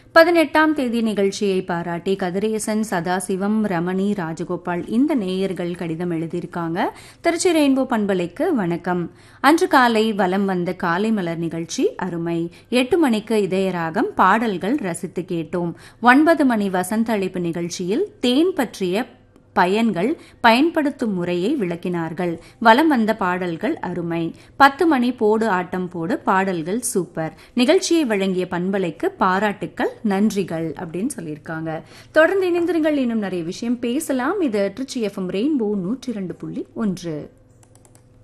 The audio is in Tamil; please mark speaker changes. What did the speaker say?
Speaker 1: பதினெட்டாம் தேதி நிகழ்ச்சியை பாராட்டி கதிரேசன் சதாசிவம் ரமணி ராஜகோபால் இந்த நேயர்கள் கடிதம் எழுதியிருக்காங்க திருச்சி ரெயின்போ பண்பலைக்கு வணக்கம் அன்று காலை வலம் வந்த காலை மலர் நிகழ்ச்சி அருமை எட்டு மணிக்கு இதயராகம் பாடல்கள் ரசித்து கேட்டோம் ஒன்பது மணி வசந்த அழைப்பு நிகழ்ச்சியில் தேன் பற்றிய பயன்கள் பயன்படுத்தும் முறையை விளக்கினார்கள் வலம் வந்த பாடல்கள் அருமை பத்து மணி போடு ஆட்டம் போடு பாடல்கள் சூப்பர் நிகழ்ச்சியை வழங்கிய பண்பலைக்கு பாராட்டுக்கள் நன்றிகள் அப்படின்னு சொல்லியிருக்காங்க தொடர்ந்து இணைந்திருங்கள் இன்னும் நிறைய விஷயம் பேசலாம் இது ட்ரிச்சி எஃப்எம் ரெயின்போ நூற்றி இரண்டு புள்ளி ஒன்று